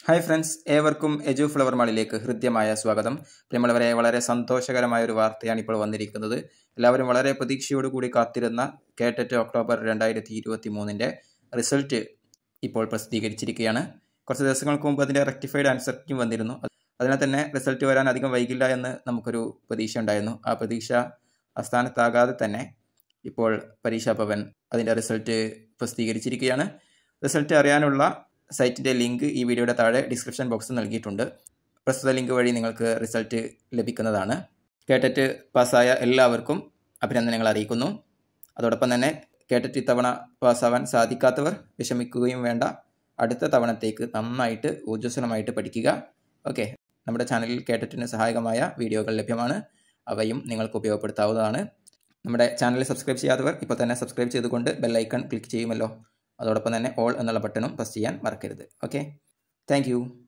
hi friends ഏവർക്കും എജു flower മാളിലേക്ക് ഹൃദ്യമായ സ്വാഗതം പ്രിയമുള്ളവരെ വളരെ സന്തോഷകരമായ ഒരു വാർത്തയാണ് ഇപ്പോൾ വന്നിരിക്കുന്നത് എല്ലാവരും വളരെ പ്രതീക്ഷയോടുകൂടി കാത്തിരുന്ന കേട്ടറ്റ് ഒക്ടോബർ രണ്ടായിരത്തി ഇരുപത്തി മൂന്നിൻ്റെ റിസൾട്ട് ഇപ്പോൾ പ്രസിദ്ധീകരിച്ചിരിക്കുകയാണ് കുറച്ച് ദിവസങ്ങൾക്ക് മുമ്പ് അതിൻ്റെ റെക്ടിഫൈഡ് ആൻസർ കീ വന്നിരുന്നു അതിനാൽ തന്നെ റിസൾട്ട് വരാൻ അധികം വൈകില്ല എന്ന് നമുക്കൊരു പ്രതീക്ഷ ഉണ്ടായിരുന്നു ആ പ്രതീക്ഷ അസ്ഥാനത്താകാതെ തന്നെ ഇപ്പോൾ പരീക്ഷാ ഭവൻ അതിൻ്റെ റിസൾട്ട് പ്രസിദ്ധീകരിച്ചിരിക്കുകയാണ് റിസൾട്ട് അറിയാനുള്ള സൈറ്റിൻ്റെ ലിങ്ക് ഈ വീഡിയോയുടെ താഴെ ഡിസ്ക്രിപ്ഷൻ ബോക്സിൽ നൽകിയിട്ടുണ്ട് പ്രസ്തുത ലിങ്ക് വഴി നിങ്ങൾക്ക് റിസൾട്ട് ലഭിക്കുന്നതാണ് കേട്ടിട്ട് പാസ്സായ എല്ലാവർക്കും അഭിനന്ദനങ്ങൾ അറിയിക്കുന്നു അതോടൊപ്പം തന്നെ കേട്ടിട്ട് ഇത്തവണ പാസ്സാവാൻ സാധിക്കാത്തവർ വിഷമിക്കുകയും വേണ്ട അടുത്ത തവണത്തേക്ക് നന്നായിട്ട് ഊർജ്ജസ്വലമായിട്ട് പഠിക്കുക ഓക്കെ നമ്മുടെ ചാനലിൽ കേട്ടിട്ടിന് സഹായകമായ വീഡിയോകൾ ലഭ്യമാണ് അവയും നിങ്ങൾക്ക് ഉപയോഗപ്പെടുത്താവുന്നതാണ് നമ്മുടെ ചാനൽ സബ്സ്ക്രൈബ് ചെയ്യാത്തവർ ഇപ്പോൾ തന്നെ സബ്സ്ക്രൈബ് ചെയ്തുകൊണ്ട് ബെല്ലൈക്കൺ ക്ലിക്ക് ചെയ്യുമല്ലോ അതോടൊപ്പം തന്നെ ഓൾ എന്നുള്ള ബട്ടണും പ്രസ് ചെയ്യാൻ മറക്കരുത് ഓക്കെ താങ്ക്